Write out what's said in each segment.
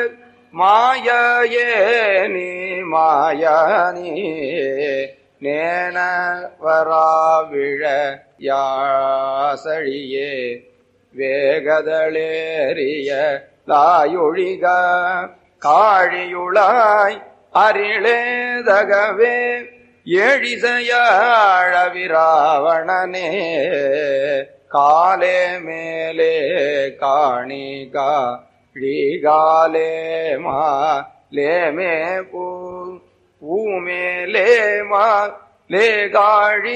மாயே நீ மாயானி நேன வராவிழ யாசழியே வேகதளேறிய லாயொழிக காழியுளாய் அரிளேதகவே எழிசையாழவிராவணனே காலே மேலே காணிகா ழீகாலே மா லேமே பூ பூமேலே மா லே காழி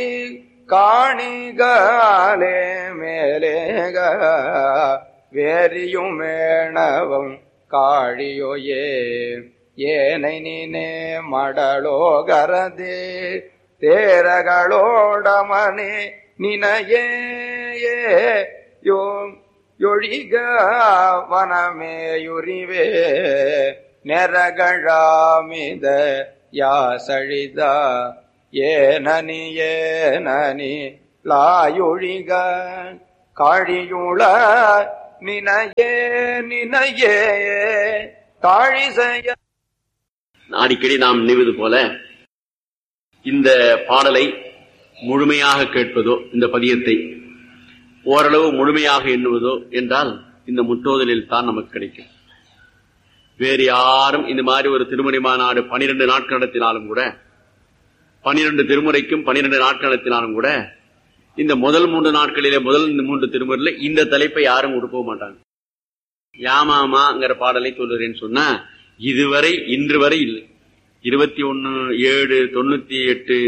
காணிகாலே மேலேக வேரியும் மேணவம் காழியோயே ஏனை நீனே மடலோகரதே தேரகளோடமனே நினையே யோ ಯೊಳಿಗ ವನಮೇಯುರಿವೆ ನೆರಗಳಾಮಿದ ಯಾಸಳಿದ ಏನನಿ ಏನನಿ ಲಾಯೊಳಿಗ ಕಾಳಿಯುಳ ನಿನಯೇ ನಿನಯೇ தாழிசைய அடிக்கடி நாம் நினைவது போல இந்த பாடலை முழுமையாக கேட்பதோ இந்த பதியத்தை ஓரளவு முழுமையாக எண்ணுவதோ என்றால் இந்த முற்றோதலில் தான் நமக்கு கிடைக்கும் வேறு யாரும் இந்த மாதிரி ஒரு திருமுறை மாநாடு பனிரெண்டு நாட்கள் நடத்தினாலும் கூட பனிரெண்டு திருமுறைக்கும் பனிரெண்டு நாட்கள் நடத்தினாலும் கூட இந்த முதல் மூன்று நாட்களிலே முதல் இந்த மூன்று திருமுறையில இந்த தலைப்பை யாரும் கொடுக்க மாட்டாங்க யாமாமாங்கிற பாடலை சொல்லுறேன்னு சொன்னா இதுவரை இன்று வரை இல்லை இருபத்தி ஒன்னு ஏழு தொண்ணூத்தி எட்டு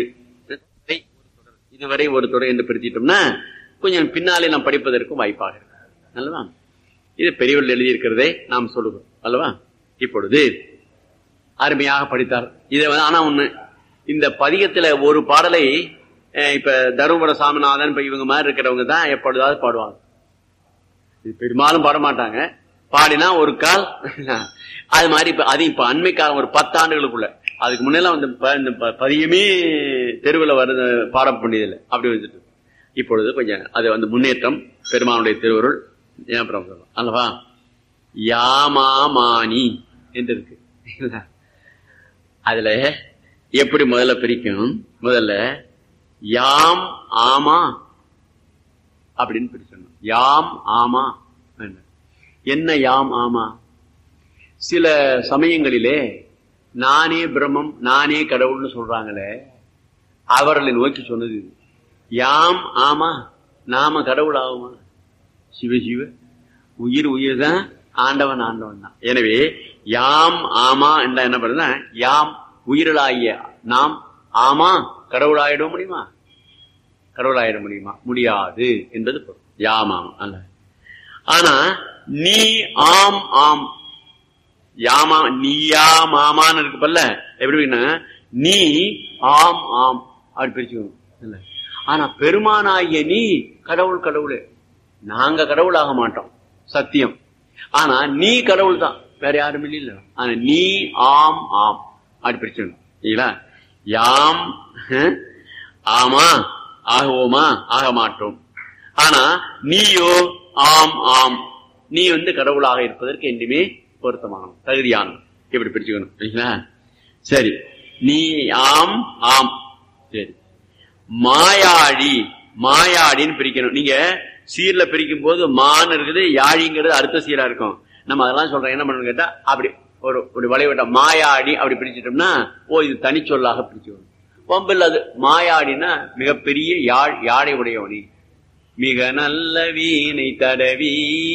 இதுவரை ஒரு தொடர் என்று பிரித்திட்டோம்னா கொஞ்சம் பின்னாலே நாம் படிப்பதற்கு வாய்ப்பாக இருக்கு அல்லவா இது பெரியவர்கள் எழுதியிருக்கிறதை நாம் சொல்லுவோம் அல்லவா இப்பொழுது அருமையாக படித்தார் இதை வந்து ஆனா ஒண்ணு இந்த பதிகத்துல ஒரு பாடலை அஹ், இப்ப தருமபுர சாமிநாதன் இப்ப இவங்க மாதிரி இருக்கிறவங்க தான் எப்பொழுதாவது பாடுவாங்க இது பெரும்பாலும் பாட மாட்டாங்க பாடினா ஒரு கால் அது மாதிரி இப்ப அது இப்ப அண்மை காலம் ஒரு பத்தாண்டுகளுக்குள்ள அதுக்கு முன்னெல்லாம் வந்து ப- இந்த ப- பதியமே தெருவில் வருது பாட வேண்டியதில்லை அப்படி வந்துட்டு இப்பொழுது கொஞ்சம் அது வந்து முன்னேற்றம் பெருமானுடைய திருவருள் ஏன் அப்புறம் சொல்லலாம். அல்லவா யாமாமானி என்று இருக்கு இல்ல? அதுல எப்படி முதல்ல பிரிக்கும் முதல்ல யாம் ஆமா அப்படின்னு பிரிச்சணும் யாம் ஆமா என்ன. என்ன யாம் ஆமா சில சமயங்களிலே நானே பிரம்மம் நானே கடவுள்னு சொல்றாங்களே அவர்களை நோக்கி சொன்னது இது. யாம் ஆமா நாம கடவுள் ஆகுமா சிவ சிவ உயிர் உயிர் தான் ஆண்டவன் ஆண்டவன் தான் எனவே யாம் ஆமா என்றா என்ன பண்ணுறா யாம் உயிரலாகிய நாம் ஆமா கடவுளாயிட முடியுமா கடவுளாயிட முடியுமா முடியாது என்பது பொருள் யாம் ஆம் அல்ல ஆனா நீ ஆம் ஆம் யாமா நீயா மாமான்னு இருக்கு பல்ல எப்படின்னா நீ ஆம் ஆம் அப்படி பிரிச்சுக்கணும் இல்ல ஆனா பெருமானாகிய நீ கடவுள் கடவுளே நாங்க கடவுள் ஆக மாட்டோம் சத்தியம் ஆனா நீ கடவுள் தான் வேற யாரும் இல்ல ஆனா நீ ஆம் ஆம் அப்படி பிரிச்சுக்கணும் இல்லைங்களா யாம் ஹம், ஆமா ஆகுவோமா ஆக மாட்டோம் ஆனா நீயோ ஆம் ஆம் நீ வந்து கடவுளாக இருப்பதற்கு என்றுமே பொருத்தமானது தகுதியானது இப்படி பிரிச்சுக்கணும் சரிங்களா சரி நீ ஆம் ஆம் சரி மாயாழி மாயாடின்னு பிரிக்கணும் நீங்க சீர்ல பிரிக்கும் போது மான் இருக்குது யாழிங்கிறது அடுத்த சீரா இருக்கும் நம்ம அதெல்லாம் சொல்றோம் என்ன பண்ணணும் கேட்டா அப்படி ஒரு ஒரு வளைவட்ட மாயாடி அப்படி பிரிச்சிட்டோம்னா ஓ இது தனிச்சொல்லாக பிரிச்சுக்கணும் பொம்பில் அது மாயாடினா மிகப்பெரிய யாழ் யாழை உடையவனி மிக நல்ல வீணை தடவி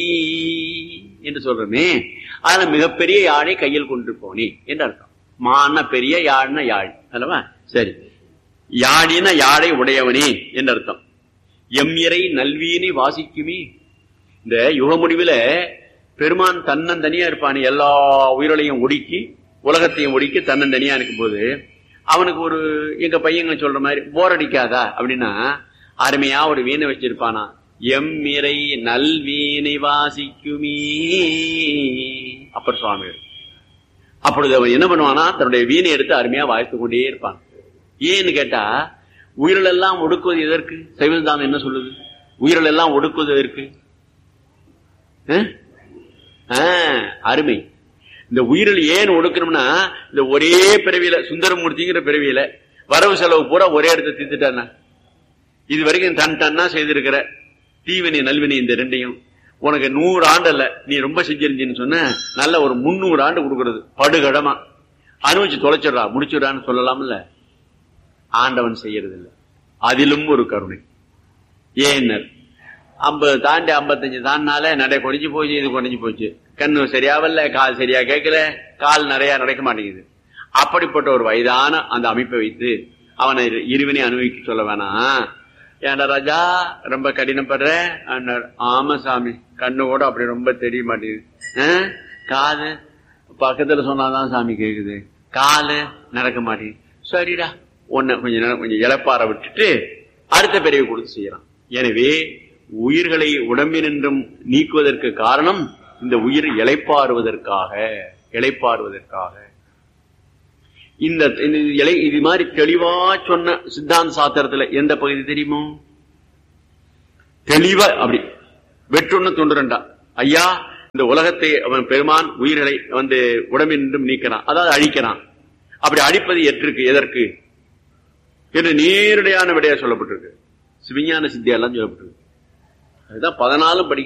என்று சொல்றோமே அதுல மிகப்பெரிய யாழை கையில் கொண்டு போனி என்று அர்த்தம் மான பெரிய யாழ்னா யாழ் அல்லவா சரி யாழின யாழை உடையவனே என்று அர்த்தம் எம் இறை நல்வீனை வாசிக்குமே இந்த யுக முடிவுல பெருமான் தன்னந்தனியா இருப்பான் எல்லா உயிர்களையும் ஒடுக்கி உலகத்தையும் ஒடுக்கி தன்னந்தனியா இருக்கும்போது அவனுக்கு ஒரு எங்க பையங்க சொல்ற மாதிரி போர் அடிக்காதா அப்படின்னா அருமையா ஒரு வீணை வச்சிருப்பானா எம் இறை நல்வீனை வாசிக்குமே அப்பர் சுவாமி அப்பொழுது அவன் என்ன பண்ணுவானா தன்னுடைய வீணை எடுத்து அருமையா வாய்த்து கொண்டே இருப்பான் ஏன்னு கேட்டா உயிர்கள் எல்லாம் ஒடுக்குவது எதற்கு சைவதானம் என்ன சொல்லுது உயிர்கள் எல்லாம் ஒடுக்குவது எதற்கு அஹ்? ஆஹ், அருமை இந்த உயிரில் ஏன் ஒடுக்கணும்னா இந்த ஒரே பிறவியில சுந்தரமூர்த்திங்கிற பிறவியில வரவு செலவு பூரா ஒரே இடத்த தீர்த்துட்டானா இது வரைக்கும் தன் தன்னா செய்திருக்கிற தீவினை நல்வினை இந்த ரெண்டையும் உனக்கு நூறு ஆண்டு அல்ல நீ ரொம்ப செஞ்சிருந்தீன்னு சொன்ன நல்ல ஒரு முன்னூறு ஆண்டு கொடுக்கறது படுகடமா அனுபவிச்சு தொலைச்சிடுறா முடிச்சுடான்னு சொல்லலாம்ல ஆண்டவன் செய்யறது இல்ல அதிலும் ஒரு கருணை ஏன்னர் ஐம்பது தாண்டி ஐம்பத்தஞ்சு தாண்டினால நடை குறைஞ்சு போச்சு இது குறைஞ்சு போச்சு கண்ணு சரியாவல்ல கால் சரியா கேட்கல கால் நிறைய நடக்க மாட்டேங்குது அப்படிப்பட்ட ஒரு வயதான அந்த அமைப்பை வைத்து அவனை இருவினை அனுபவிக்க சொல்ல வேணாம் ஏன்டா ராஜா ரொம்ப கடினப்படுற அண்ணார். ஆமா சாமி கண்ணு கூட அப்படி ரொம்ப தெரிய மாட்டேங்குது ஆ? காது பக்கத்துல சொன்னாதான் சாமி கேக்குது காலு நடக்க மாட்டேங்குது சரிடா உன்னை கொஞ்ச நேரம் கொஞ்சம் இழப்பார விட்டுட்டு அடுத்த பிறவி கொடுத்து செய்யறான் எனவே உயிர்களை உடம்பினின்றும் நீக்குவதற்கு காரணம் இந்த உயிர் இளைப்பாறுவதற்காக இளைப்பாறுவதற்காக இந்த இந்த இலை இது மாதிரி தெளிவா சொன்ன சித்தாந்த சாத்திரத்துல எந்த பகுதி தெரியுமோ தெளிவா அப்படி வெற்றொன்னு தொண்டுரண்டா ஐயா இந்த உலகத்தை அவன் பெருமான் உயிர்களை வந்து உடம்பினின்றும் நீக்கிறான் அதாவது அழிக்கிறான் அப்படி அழிப்பது எற்றிருக்கு எதற்கு என்று நேரடியான விடையா சொல்லப்பட்டிருக்கு சிவிஞான சித்தியெல்லாம் சொல்லப்பட்டிருக்கு அதுதான் பதினாலும் படிக்க